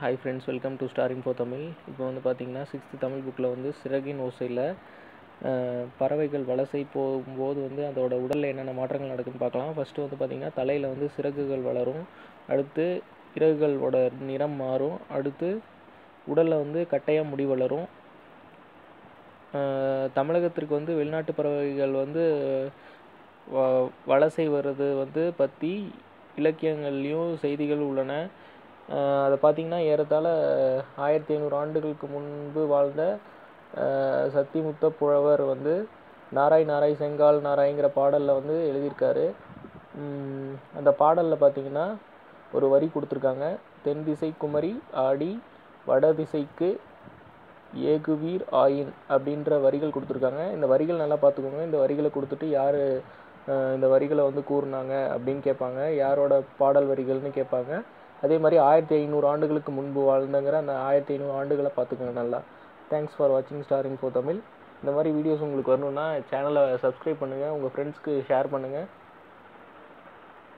hi friends welcome to Star Info Tamil இப்போ வந்து பார்த்தீங்கன்னா சிக்ஸ்த்து தமிழ் புக்கில் வந்து சிறகின் ஓசையில் பறவைகள் வலசை போகும்போது வந்து அதோட உடலில் என்னென்ன மாற்றங்கள் நடக்குதுன்னு பார்க்கலாம் ஃபஸ்ட்டு வந்து பார்த்திங்கன்னா தலையில் வந்து சிறகுகள் வளரும் அடுத்து இறகுகளோட நிறம் மாறும் அடுத்து உடலில் வந்து கட்டையாக முடி வளரும் அஹ் தமிழகத்திற்கு வந்து வெளிநாட்டு பறவைகள் வந்து வ- வலசை வர்றது வந்து பற்றி இலக்கியங்கள்லேயும் செய்திகள் உள்ளன அஹ் அதை பார்த்திங்கன்னா ஏறத்தாழ ஆயிரத்தி ஐநூறு ஆண்டுகளுக்கு முன்பு வாழ்ந்த அஹ் சத்திமுத்த புழவர் வந்து நாராய் நாராய் செங்கால் நாராய்ங்கிற பாடலில் வந்து எழுதியிருக்காரு உம் அந்த பாடலில் பார்த்தீங்கன்னா ஒரு வரி கொடுத்துருக்காங்க தென் திசை குமரி ஆடி வட திசைக்கு ஏகுவீர் ஆயின் அப்படின்ற வரிகள் கொடுத்துருக்காங்க இந்த வரிகள் நல்லா பார்த்துக்கோங்க இந்த வரிகளை கொடுத்துட்டு யார் இந்த வரிகளை வந்து கூறுனாங்க அப்படின்னு கேட்பாங்க யாரோட பாடல் வரிகள்னு கேட்பாங்க அதே மாதிரி ஆயிரத்தி ஐநூறு ஆண்டுகளுக்கு முன்பு வாழ்ந்தங்கிற அந்த ஆயிரத்தி ஐநூறு ஆண்டுகளை பார்த்துக்கோங்க நல்லா தேங்க்ஸ் ஃபார் வாட்சிங் ஸ்டார் இன்ஃபோ தமிழ் இந்த மாதிரி வீடியோஸ் உங்களுக்கு வரணுன்னா சேனலை சப்ஸ்கிரைப் பண்ணுங்கள் உங்கள் ஃப்ரெண்ட்ஸ்க்கு ஷேர் பண்ணுங்கள்